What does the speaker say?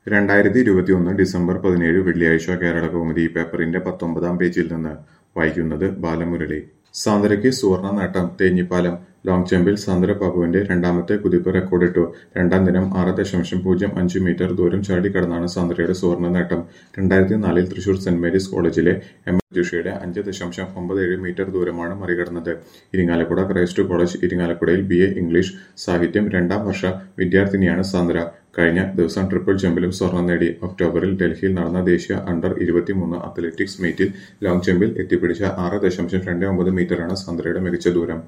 രണ്ടായിരത്തി ഇരുപത്തിയൊന്ന് ഡിസംബർ പതിനേഴ് വെള്ളിയാഴ്ച കേരളകൗമുദി പേപ്പറിന്റെ പത്തൊമ്പതാം പേജിൽ നിന്ന് വായിക്കുന്നത് ബാലമുരളി സാന്ദ്രയ്ക്ക് സുവർണ നേട്ടം തേഞ്ഞിപ്പാലം ലോങ് ജമ്പിൽ സാന്ദ്ര ബാബുവിന്റെ രണ്ടാമത്തെ കുതിപ്പ് റെക്കോർഡിട്ടു രണ്ടാം ദിനം ആറ് ദശാംശം പൂജ്യം അഞ്ച് മീറ്റർ ദൂരം ചാടിക്കടന്നാണ് സാന്ദ്രയുടെ സുവർണ നേട്ടം രണ്ടായിരത്തി നാലിൽ Thrissur saint Mary's college M S ജുഷയുടെ അഞ്ച് ദശാംശം ഒമ്പത് ഏഴ് മീറ്റർ ദൂരമാണ് മറികടന്നത് ഇരിങ്ങാലക്കുട ക്രൈസ്റ്റ് കോളേജ് ഇരിങ്ങാലക്കുടയിൽ ബി എ ഇംഗ്ലീഷ് സാഹിത്യം രണ്ടാം വർഷ വിദ്യാർത്ഥിനിയാണ് സാന്ദ്ര കഴിഞ്ഞ ദിവസം ട്രിപ്പിൾ ജമ്പിലും സ്വർണം നേടി ഒക്ടോബറിൽ ഡൽഹിയിൽ നടന്ന ദേശീയ അണ്ടർ ഇരുപത്തിമൂന്ന് അത്ലറ്റിക്സ് മീറ്റിൽ ലോങ് ജമ്പിൽ എത്തിപ്പിടിച്ച ആറ് ദശാംശം രണ്ട് ഒമ്പത് മീറ്ററാണ് സാന്ദ്രയുടെ മികച്ച ദൂരം